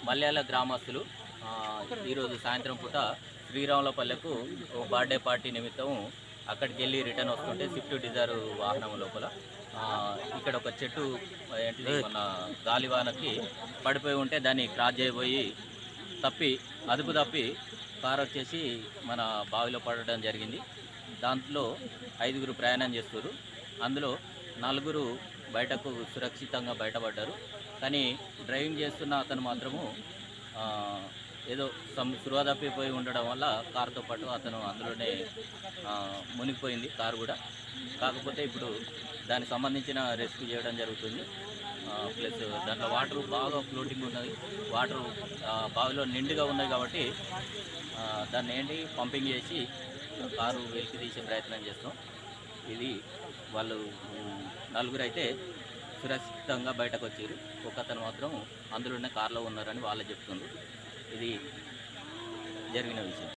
మల్యాల గ్రామస్తులు ఆ, ఈరోజు సాయంత్రం పూట శ్రీరాములపల్లెకు ఓ బర్త్డే పార్టీ నిమిత్తం అక్కడికి వెళ్ళి రిటర్న్ వస్తుంటే స్విఫ్ట్ డిజైర్ వాహనం లోపల ఆ, ఇక్కడ ఒక చెట్టు ఏంటిది మన గాలివానకి పడిపోయి ఉంటే దాన్ని క్రాస్ చేయబోయి తప్పి అదుపు తప్పి కార్ వచ్చేసి మన బావిలో పడడం జరిగింది దాంట్లో ఐదుగురు ప్రయాణం చేస్తారు అందులో నలుగురు బయటకు సురక్షితంగా బయటపడ్డారు కానీ డ్రైవింగ్ చేస్తున్న అతను మాత్రము ఆ, ఏదో సమ్ స్పృహ తప్పిపోయి ఉండడం వల్ల కారుతో పాటు అతను అందులోనే ఆ, మునిగిపోయింది కారు కూడా కాకపోతే ఇప్పుడు దానికి సంబంధించిన రెస్క్యూ చేయడం జరుగుతుంది ప్లస్ దాంట్లో వాటర్ బాగా ఫ్లోటింగ్ ఉన్నది వాటర్ బావిలో నిండుగా ఉన్నాయి కాబట్టి ఆ, దాన్ని ఏంటి పంపింగ్ చేసి కారు వెలికి తీసే ప్రయత్నం చేస్తాం ఇది వాళ్ళు ఉమ్, నలుగురు అయితే సురక్షితంగా బయటకు వచ్చారు ఒక అతను మాత్రం అందులోనే కారులో ఉన్నారని వాళ్ళే చెప్తున్నారు ఇది జరిగిన విషయం